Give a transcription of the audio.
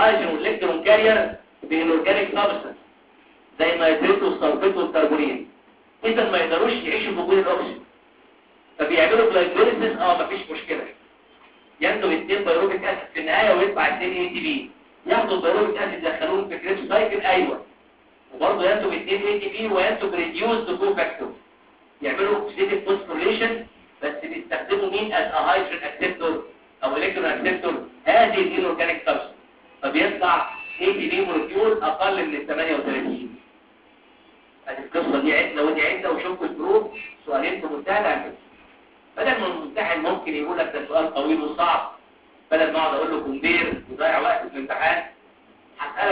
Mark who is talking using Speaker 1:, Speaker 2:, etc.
Speaker 1: الهيدروجين والالكترون كارير بالاورجانيك سبستانس زي النيتريت والسلفيت والكربونيل اذا ما يقدروش يعيشوا في وجود الاكسجين فبيعملوا جلايكوليسيس اه مفيش مشكله ينتج اثنين بيروبيك اسيد في النهايه ويطلع اثنين اي تي بي ياخدوا البيروبيك اسيد يدخلوهم في كريبس سايكل ايوه وبرضه ينتج اثنين اي تي بي وينتج ريديوز تو فاكتور يعملوا اوكسيديف فوسفوريليشن بس بيستخدموا مين از ا هيدروجين اكسبتور او الكترون اكسبتور هذه الاورجانيك سبستانس فبيطلع اي تي بي مولكيول اقل من ال 38 ادي القصه دي عدنا ودي عدنا وشوفوا البروف سؤالين في منتهى الاهميه بدل ما الممتحن ممكن يقول لك ده سؤال طويل وصعب بدل ما اقعد اقول له كومبير وضيع وقت في الامتحان هسالك